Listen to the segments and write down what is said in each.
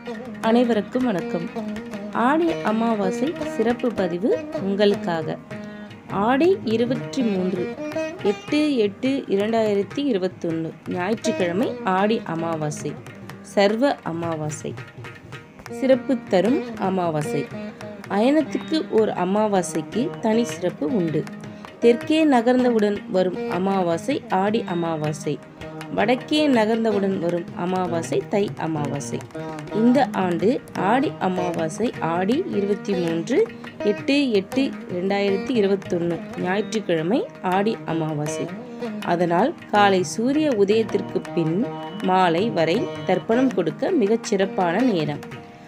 அனைவருக்கும் வணக்கம் ஆடி அமாவாசை சிறப்பு பதிவு உங்களுக்காக ஆடி இருபத்தி மூன்று எட்டு எட்டு இரண்டாயிரத்தி இருபத்தொன்று ஞாயிற்றுக்கிழமை ஆடி அமாவாசை சர்வ அமாவாசை சிறப்பு தரும் அமாவாசை அயனத்துக்கு ஒரு அமாவாசைக்கு தனி சிறப்பு உண்டு தெற்கே நகர்ந்தவுடன் வரும் அமாவாசை ஆடி அமாவாசை வடக்கே நகர்ந்தவுடன் வரும் அமாவாசை தை அமாவாசை இந்த ஆண்டு ஆடி அமாவாசை ஆடி இருபத்தி மூன்று எட்டு எட்டு ரெண்டாயிரத்தி இருபத்தொன்று ஞாயிற்றுக்கிழமை ஆடி அமாவாசை அதனால் காலை சூரிய உதயத்திற்கு பின் மாலை வரை தர்ப்பணம் கொடுக்க மிகச் சிறப்பான நேரம்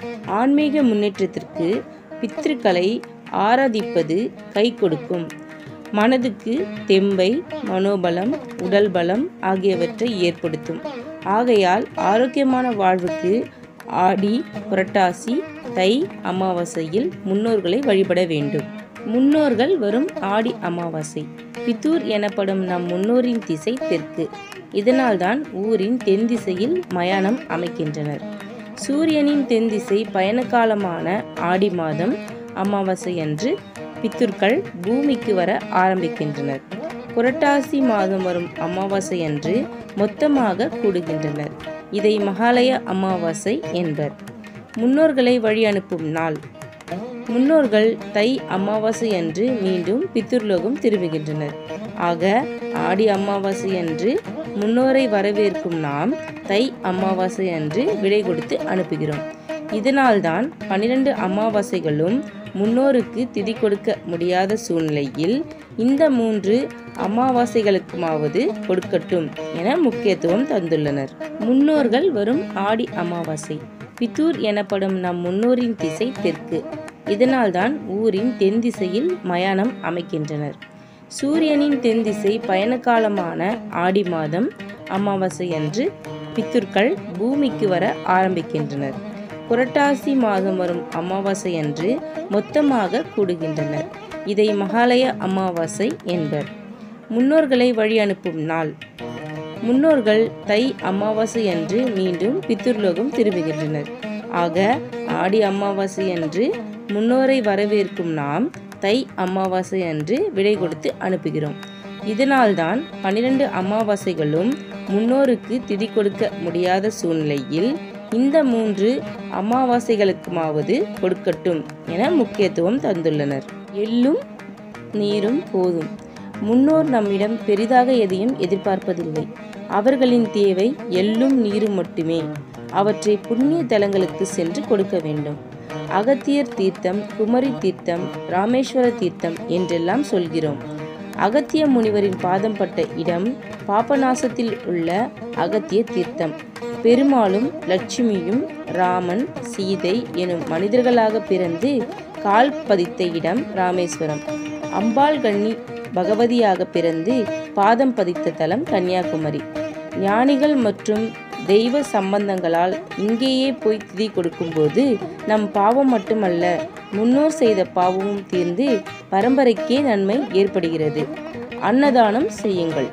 ஆன்மீக முன்னேற்றத்திற்கு பித்ருக்களை ஆராதிப்பது கை கொடுக்கும் மனதுக்கு தெம்பை மனோபலம் உடல் பலம் ஆகியவற்றை ஏற்படுத்தும் ஆகையால் ஆரோக்கியமான வாழ்வுக்கு ஆடி புரட்டாசி தை அமாவாசையில் முன்னோர்களை வழிபட வேண்டும் முன்னோர்கள் வரும் ஆடி அமாவாசை பித்தூர் எனப்படும் நம் முன்னோரின் திசை தெற்கு இதனால்தான் ஊரின் தென் திசையில் மயானம் அமைக்கின்றனர் சூரியனின் தென் திசை பயணகாலமான ஆடி மாதம் அமாவாசை அன்று பித்துர்கள் பூமிக்கு வர ஆரம்பிக்கின்றனர் புரட்டாசி மாதம் வரும் அமாவாசை அன்று மொத்தமாக கூடுகின்றனர் இதை மகாலய அமாவாசை என்பர் முன்னோர்களை வழி அனுப்பும் நாள் முன்னோர்கள் தை அமாவாசை அன்று மீண்டும் பித்துர்லோகம் திரும்புகின்றனர் ஆக ஆடி அமாவாசை அன்று முன்னோரை வரவேற்கும் நாம் தை அமாவாசை அன்று விடை கொடுத்து அனுப்புகிறோம் இதனால்தான் பன்னிரண்டு அமாவாசைகளும் முன்னோருக்கு திதி கொடுக்க முடியாத சூழ்நிலையில் இந்த மூன்று அமாவாசைகளுக்குமாவது கொடுக்கட்டும் என முக்கியத்துவம் தந்துள்ளனர் முன்னோர்கள் வரும் ஆடி அமாவாசை பித்தூர் எனப்படும் நம் முன்னோரின் திசை தெற்கு இதனால்தான் ஊரின் தென் திசையில் மயானம் அமைக்கின்றனர் சூரியனின் தென் திசை பயணகாலமான ஆடி மாதம் அமாவாசை அன்று பித்துர்கள் பூமிக்கு வர ஆரம்பிக்கின்றனர் புரட்டாசி மாதம் வரும் அமாவாசை அன்று மொத்தமாக கூடுகின்றனர் இதை மகாலய அமாவாசை என்பர் முன்னோர்களை வழி அனுப்பும் நாள் முன்னோர்கள் தை அமாவாசை அன்று மீண்டும் பித்துர்லோகம் திரும்புகின்றனர் ஆக ஆடி அமாவாசை அன்று முன்னோரை வரவேற்கும் நாம் தை அமாவாசை அன்று விடை கொடுத்து அனுப்புகிறோம் இதனால்தான் பன்னிரண்டு அமாவாசைகளும் முன்னோருக்கு திதி கொடுக்க முடியாத சூழ்நிலையில் இந்த மூன்று அமாவாசைகளுக்குமாவது கொடுக்கட்டும் என முக்கியத்துவம் தந்துள்ளனர் எள்ளும் நீரும் போதும் முன்னோர் நம்மிடம் பெரிதாக எதையும் எதிர்பார்ப்பதில்லை அவர்களின் தேவை எள்ளும் நீரும் மட்டுமே அவற்றை புண்ணிய தலங்களுக்கு சென்று கொடுக்க வேண்டும் அகத்தியர் தீர்த்தம் குமரி தீர்த்தம் ராமேஸ்வர தீர்த்தம் என்றெல்லாம் சொல்கிறோம் அகத்திய முனிவரின் பாதம் பட்ட இடம் பாபநாசத்தில் உள்ள அகத்திய தீர்த்தம் பெருமாளும் லட்சுமியும் ராமன் சீதை எனும் மனிதர்களாக பிறந்து கால் பதித்த இடம் ராமேஸ்வரம் அம்பாள் கண்ணி பகவதியாக பிறந்து பாதம் பதித்த தலம் கன்னியாகுமரி ஞானிகள் மற்றும் தெய்வ சம்பந்தங்களால் இங்கேயே போய் திதி கொடுக்கும்போது நம் பாவம் மட்டுமல்ல முன்னோர் செய்த பாவமும் தீர்ந்து பரம்பரைக்கே நன்மை ஏற்படுகிறது அன்னதானம் செய்யுங்கள்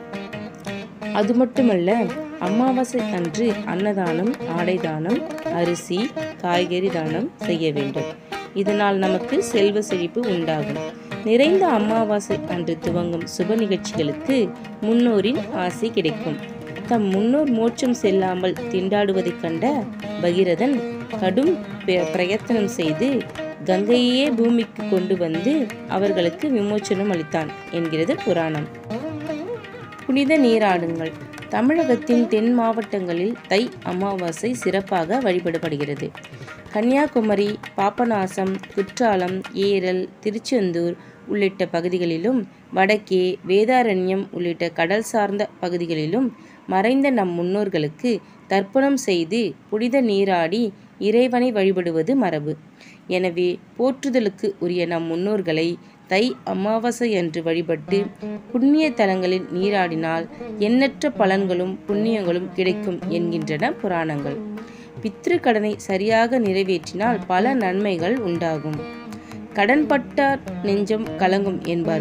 அது மட்டுமல்ல அமாவாசை அன்று அன்னதானம் ஆடை தானம் அரிசி காய்கறி தானம் செய்ய வேண்டும் இதனால் நமக்கு செல்வ செழிப்பு உண்டாகும் நிறைந்த அமாவாசை அன்று துவங்கும் சுப நிகழ்ச்சிகளுக்கு முன்னோரின் ஆசை கிடைக்கும் தம் முன்னோர் மோட்சம் செல்லாமல் திண்டாடுவதைக் கண்ட பகீரதன் கடும் பிர- பிரயத்தனம் செய்து கங்கையே பூமிக்கு கொண்டு வந்து அவர்களுக்கு விமோச்சனம் அளித்தான் என்கிறது புராணம் புனித நீராடுங்கள் தமிழகத்தின் தென் மாவட்டங்களில் தை அமாவாசை சிறப்பாக வழிபடப்படுகிறது கன்னியாகுமரி பாபநாசம் குற்றாலம் ஏரல் திருச்செந்தூர் உள்ளிட்ட பகுதிகளிலும் வடக்கே வேதாரண்யம் உள்ளிட்ட கடல் சார்ந்த பகுதிகளிலும் மறைந்த நம் முன்னோர்களுக்கு தர்ப்பணம் செய்து புனித நீராடி இறைவனை வழிபடுவது மரபு எனவே போற்றுதலுக்கு உரிய நம் முன்னோர்களை தை அமாவாசை அன்று வழிபட்டு புண்ணிய தலங்களில் நீராடினால் எண்ணற்ற பலன்களும் புண்ணியங்களும் கிடைக்கும் என்கின்றன புராணங்கள் பித்ரு கடனை சரியாக நிறைவேற்றினால் பல நன்மைகள் உண்டாகும் கடன்பட்டார் நெஞ்சம் கலங்கும் என்பார்கள்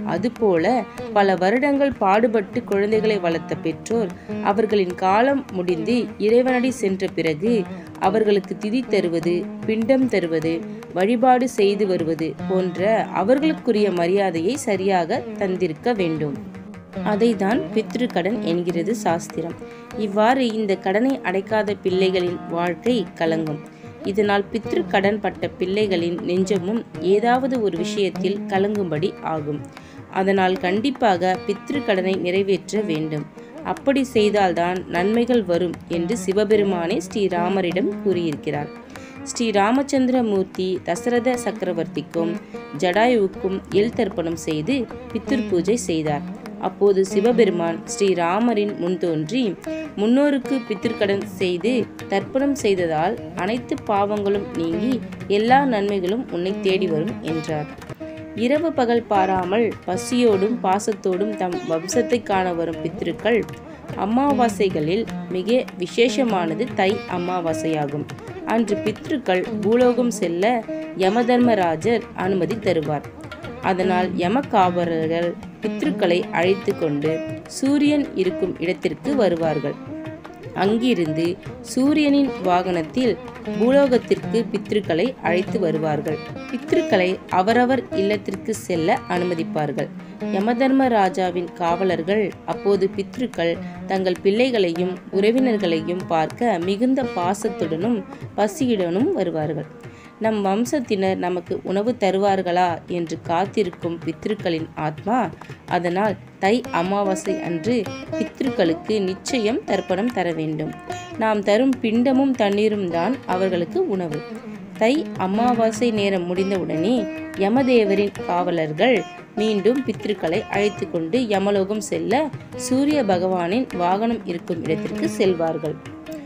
அதுபோல பல வருடங்கள் பாடுபட்டு குழந்தைகளை வளர்த்த பெற்றோர் அவர்களின் காலம் முடிந்து இறைவனடி சென்ற பிறகு அவர்களுக்கு திதி தருவது பிண்டம் தருவது வழிபாடு செய்து வருவது போன்ற அவர்களுக்குரிய மரியாதையை சரியாக தந்திருக்க வேண்டும் அதைதான் பித்ருக்கடன் என்கிறது சாஸ்திரம் இவ்வாறு இந்த கடனை அடைக்காத பிள்ளைகளின் வாழ்க்கை கலங்கும் இதனால் பித்ரு கடன் பட்ட பிள்ளைகளின் நெஞ்சமும் ஏதாவது ஒரு விஷயத்தில் கலங்கும்படி ஆகும் அதனால் கண்டிப்பாக பித்ரு கடனை நிறைவேற்ற வேண்டும் அப்படி செய்தால்தான் நன்மைகள் வரும் என்று சிவபெருமானே ஸ்ரீராமரிடம் கூறியிருக்கிறார் ஸ்ரீ ராமச்சந்திரமூர்த்தி தசரத சக்கரவர்த்திக்கும் ஜடாயுவுக்கும் எல் தர்ப்பணம் செய்து பித்ரு பூஜை செய்தார் அப்போது சிவபெருமான் ஸ்ரீராமரின் முன் தோன்றி முன்னோருக்கு பித்திருக்கடன் செய்து தர்ப்பணம் செய்ததால் அனைத்து பாவங்களும் நீங்கி எல்லா நன்மைகளும் உன்னை தேடி வரும் என்றார் இரவு பகல் பாராமல் பசியோடும் பாசத்தோடும் தம் வம்சத்தை காண வரும் பித்திருக்கள் அமாவாசைகளில் மிக விசேஷமானது தை அமாவாசையாகும் அன்று பித்ருக்கள் பூலோகம் செல்ல யமதர்மராஜர் அனுமதி தருவார் அதனால் யமகாவலர்கள் பித்ருக்களை அழைத்து கொண்டு சூரியன் இருக்கும் இடத்திற்கு வருவார்கள் அங்கிருந்து சூரியனின் வாகனத்தில் பூலோகத்திற்கு பித்ருக்களை அழைத்து வருவார்கள் பித்ருக்களை அவரவர் இல்லத்திற்கு செல்ல அனுமதிப்பார்கள் யமதர்மராஜாவின் காவலர்கள் அப்போது பித்ருக்கள் தங்கள் பிள்ளைகளையும் உறவினர்களையும் பார்க்க மிகுந்த பாசத்துடனும் பசியுடனும் வருவார்கள் நம் வம்சத்தினர் நமக்கு உணவு தருவார்களா என்று காத்திருக்கும் பித்ருக்களின் ஆத்மா அதனால் தை அமாவாசை அன்று பித்ருக்களுக்கு நிச்சயம் தர்ப்பணம் தர வேண்டும் நாம் தரும் பிண்டமும் தண்ணீரும் தான் அவர்களுக்கு உணவு தை அமாவாசை நேரம் முடிந்தவுடனே யமதேவரின் காவலர்கள் மீண்டும் பித்ருக்களை அழைத்து கொண்டு யமலோகம் செல்ல சூரிய பகவானின் வாகனம் இருக்கும் இடத்திற்கு செல்வார்கள்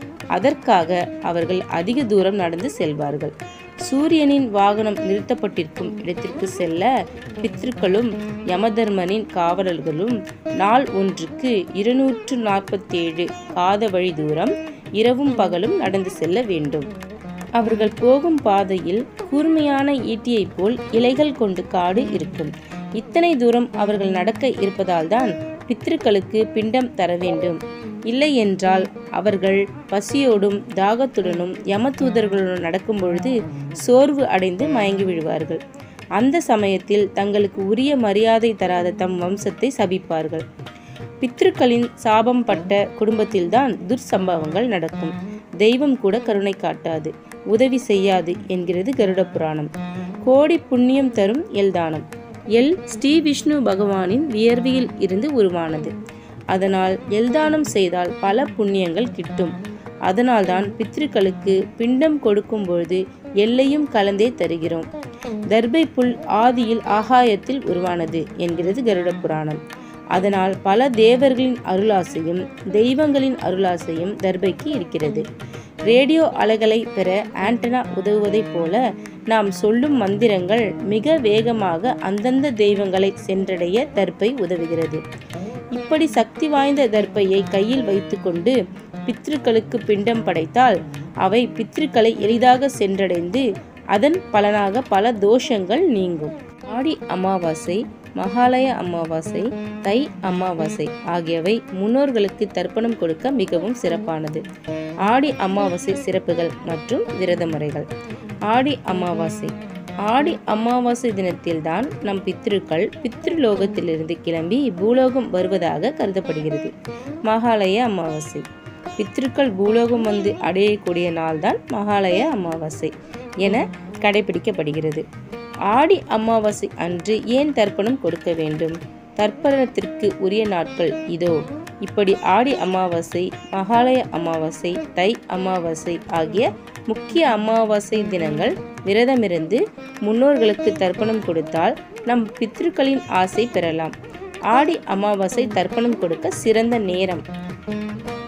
அதற்காக அவர்கள் அதிக தூரம் நடந்து செல்வார்கள் சூரியனின் வாகனம் நிறுத்தப்பட்டிருக்கும் இடத்திற்கு செல்ல பித்ருக்களும் யமதர்மனின் காவலர்களும் நாள் ஒன்றுக்கு இருநூற்று நாற்பத்தேழு பாத வழி தூரம் இரவும் பகலும் நடந்து செல்ல வேண்டும் அவர்கள் போகும் பாதையில் கூர்மையான ஈட்டியைப் போல் இலைகள் கொண்டு காடு இருக்கும் இத்தனை தூரம் அவர்கள் நடக்க இருப்பதால் தான் பித்ருக்களுக்கு பிண்டம் தர வேண்டும் இல்லை என்றால் அவர்கள் பசியோடும் தாகத்துடனும் யமதூதர்களுடன் நடக்கும் பொழுது சோர்வு அடைந்து மயங்கி விழுவார்கள் அந்த சமயத்தில் தங்களுக்கு உரிய மரியாதை தராத தம் வம்சத்தை சபிப்பார்கள் பித்ருக்களின் சாபம் பட்ட குடும்பத்தில்தான் துர்சம்பவங்கள் நடக்கும் தெய்வம் கூட கருணை காட்டாது உதவி செய்யாது என்கிறது கருட புராணம் கோடி புண்ணியம் தரும் எல்தானம் எல் ஸ்ரீ விஷ்ணு பகவானின் வியர்வியில் இருந்து உருவானது அதனால் எல்தானம் செய்தால் பல புண்ணியங்கள் கிட்டும் அதனால்தான் பித்ருக்களுக்கு பிண்டம் கொடுக்கும் பொழுது எல்லையும் கலந்தே தருகிறோம் தர்பை புல் ஆதியில் ஆகாயத்தில் உருவானது என்கிறது கருட புராணம் அதனால் பல தேவர்களின் அருளாசையும் தெய்வங்களின் அருளாசையும் தர்பைக்கு இருக்கிறது ரேடியோ அலைகளை பெற ஆண்டனா உதவுவதைப் போல நாம் சொல்லும் மந்திரங்கள் மிக வேகமாக அந்தந்த தெய்வங்களை சென்றடைய தர்பை உதவுகிறது இப்படி சக்தி வாய்ந்த தர்பையை கையில் வைத்துக்கொண்டு பித்ருக்களுக்கு பிண்டம் படைத்தால் அவை பித்ருக்களை எளிதாக சென்றடைந்து அதன் பலனாக பல தோஷங்கள் நீங்கும் ஆடி அமாவாசை மகாலய அமாவாசை தை அமாவாசை ஆகியவை முன்னோர்களுக்கு தர்ப்பணம் கொடுக்க மிகவும் சிறப்பானது ஆடி அமாவாசை சிறப்புகள் மற்றும் விரத முறைகள் ஆடி அமாவாசை ஆடி அமாவாசை தினத்தில்தான் நம் பித்ருக்கள் பித்ருலோகத்திலிருந்து கிளம்பி பூலோகம் வருவதாக கருதப்படுகிறது மகாலய அமாவாசை பித்ருக்கள் பூலோகம் வந்து அடையக்கூடிய நாள்தான் மகாலய அமாவாசை என கடைபிடிக்கப்படுகிறது ஆடி அமாவாசை அன்று ஏன் தர்ப்பணம் கொடுக்க வேண்டும் தர்ப்பணத்திற்கு உரிய நாட்கள் இதோ இப்படி ஆடி அமாவாசை மகாலய அமாவாசை தை அமாவாசை ஆகிய முக்கிய அமாவாசை தினங்கள் விரதமிருந்து முன்னோர்களுக்கு தர்ப்பணம் கொடுத்தால் நம் பித்ருக்களின் ஆசை பெறலாம் ஆடி அமாவாசை தர்ப்பணம் கொடுக்க சிறந்த நேரம்